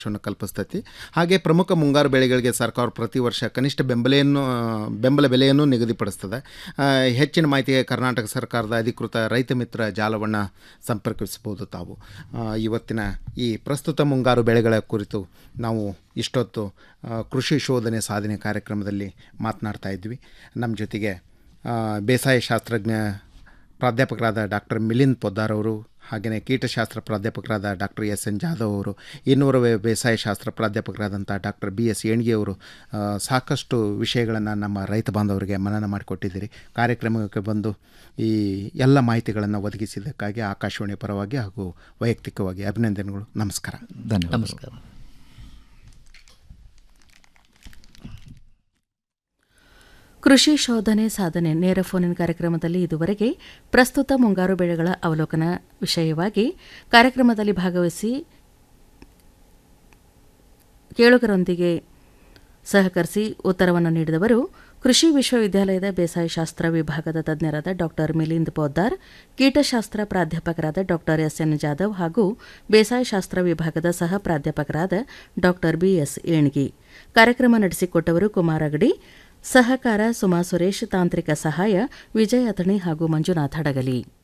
ವನ್ನು ಕಲ್ಪಿಸ್ತೈತಿ ಹಾಗೆ ಪ್ರಮುಖ ಮುಂಗಾರು ಬೆಳೆಗಳಿಗೆ ಸರ್ಕಾರ ಪ್ರತಿ ವರ್ಷ ಕನಿಷ್ಠ ಬೆಂಬಲೆಯನ್ನು ಬೆಂಬಲ ಬೆಲೆಯನ್ನು ನಿಗದಿಪಡಿಸ್ತದೆ ಆ, ಹೆಚ್ಚಿನ ಮಾಹಿತಿಗೆ ಕರ್ನಾಟಕ ಸರ್ಕಾರದ ಅಧಿಕೃತ ರೈತ ಮಿತ್ರ ಜಾಲವನ್ನು ಸಂಪರ್ಕಿಸಬಹುದು ತಾವು ಆ, ಇವತ್ತಿನ ಈ ಪ್ರಸ್ತುತ ಮುಂಗಾರು ಬೆಳೆಗಳ ಕುರಿತು ನಾವು ಇಷ್ಟೊತ್ತು ಆ, ಕೃಷಿ ಶೋಧನೆ ಸಾಧನೆ ಕಾರ್ಯಕ್ರಮದಲ್ಲಿ ಮಾತನಾಡ್ತಾ ಇದ್ವಿ ನಮ್ಮ ಜೊತೆಗೆ ಆ, ಬೇಸಾಯ ಶಾಸ್ತ್ರಜ್ಞ ಪ್ರಾಧ್ಯಾಪಕರಾದ ಡಾಕ್ಟರ್ ಮಿಲಿಂದ್ ಪೊದ್ದಾರ್ ಅವರು ಹಾಗೆಯೇ ಕೀಟಶಾಸ್ತ್ರ ಪ್ರಾಧ್ಯಾಪಕರಾದ ಡಾಕ್ಟರ್ ಎಸ್ ಎನ್ ಜಾಧವ್ ಅವರು ಇನ್ನೂರ ಬೇಸಾಯ ಶಾಸ್ತ್ರ ಪ್ರಾಧ್ಯಾಪಕರಾದಂಥ ಡಾಕ್ಟರ್ ಬಿ ಎಸ್ ಏಣ್ಗಿ ಅವರು ಆ, ಸಾಕಷ್ಟು ವಿಷಯಗಳನ್ನು ನಮ್ಮ ರೈತ ಬಾಂಧವರಿಗೆ ಮನನ ಮಾಡಿಕೊಟ್ಟಿದ್ದೀರಿ ಕಾರ್ಯಕ್ರಮಕ್ಕೆ ಬಂದು ಈ ಎಲ್ಲ ಮಾಹಿತಿಗಳನ್ನು ಒದಗಿಸಿದ್ದಕ್ಕಾಗಿ ಆಕಾಶವಾಣಿ ಪರವಾಗಿ ಹಾಗೂ ವೈಯಕ್ತಿಕವಾಗಿ ಅಭಿನಂದನೆಗಳು ನಮಸ್ಕಾರ ಧನ್ಯವಾದ ನಮಸ್ಕಾರ ಕೃಷಿ ಶೋಧನೆ ಸಾಧನೆ ನೇರ ಫೋನಿನ ಕಾರ್ಯಕ್ರಮದಲ್ಲಿ ಇದುವರೆಗೆ ಪ್ರಸ್ತುತ ಮುಂಗಾರು ಬೆಳೆಗಳ ಅವಲೋಕನ ವಿಷಯವಾಗಿ ಕಾರ್ಯಕ್ರಮದಲ್ಲಿ ಭಾಗವಹಿಸಿ ಕೇಳುಗರೊಂದಿಗೆ ಸಹಕರಿಸಿ ಉತ್ತರವನ್ನು ನೀಡಿದವರು ಕೃಷಿ ವಿಶ್ವವಿದ್ಯಾಲಯದ ಬೇಸಾಯ ಶಾಸ್ತ್ರ ವಿಭಾಗದ ತಜ್ಞರಾದ ಡಾಕ್ಟರ್ ಮಿಲಿಂದ್ ಪೋದ್ದಾರ್ ಕೀಟಶಾಸ್ತ್ರ ಪ್ರಾಧ್ಯಾಪಕರಾದ ಡಾಕ್ಟರ್ ಎಸ್ ಎನ್ ಜಾಧವ್ ಹಾಗೂ ಬೇಸಾಯ ಶಾಸ್ತ್ರ ವಿಭಾಗದ ಸಹ ಪ್ರಾಧ್ಯಾಪಕರಾದ ಡಾಕ್ಟರ್ ಬಿಎಸ್ ಏಣ್ಗಿ ಕಾರ್ಯಕ್ರಮ ನಡೆಸಿಕೊಟ್ಟವರು ಕುಮಾರ್ ಅಗಡಿ ಸಹಕಾರ ಸುಮಾ ಸುರೇಶ್ ತಾಂತ್ರಿಕ ಸಹಾಯ ವಿಜಯ ಅಥಣಿ ಹಾಗೂ ಮಂಜುನಾಥ ಹಡಗಲಿ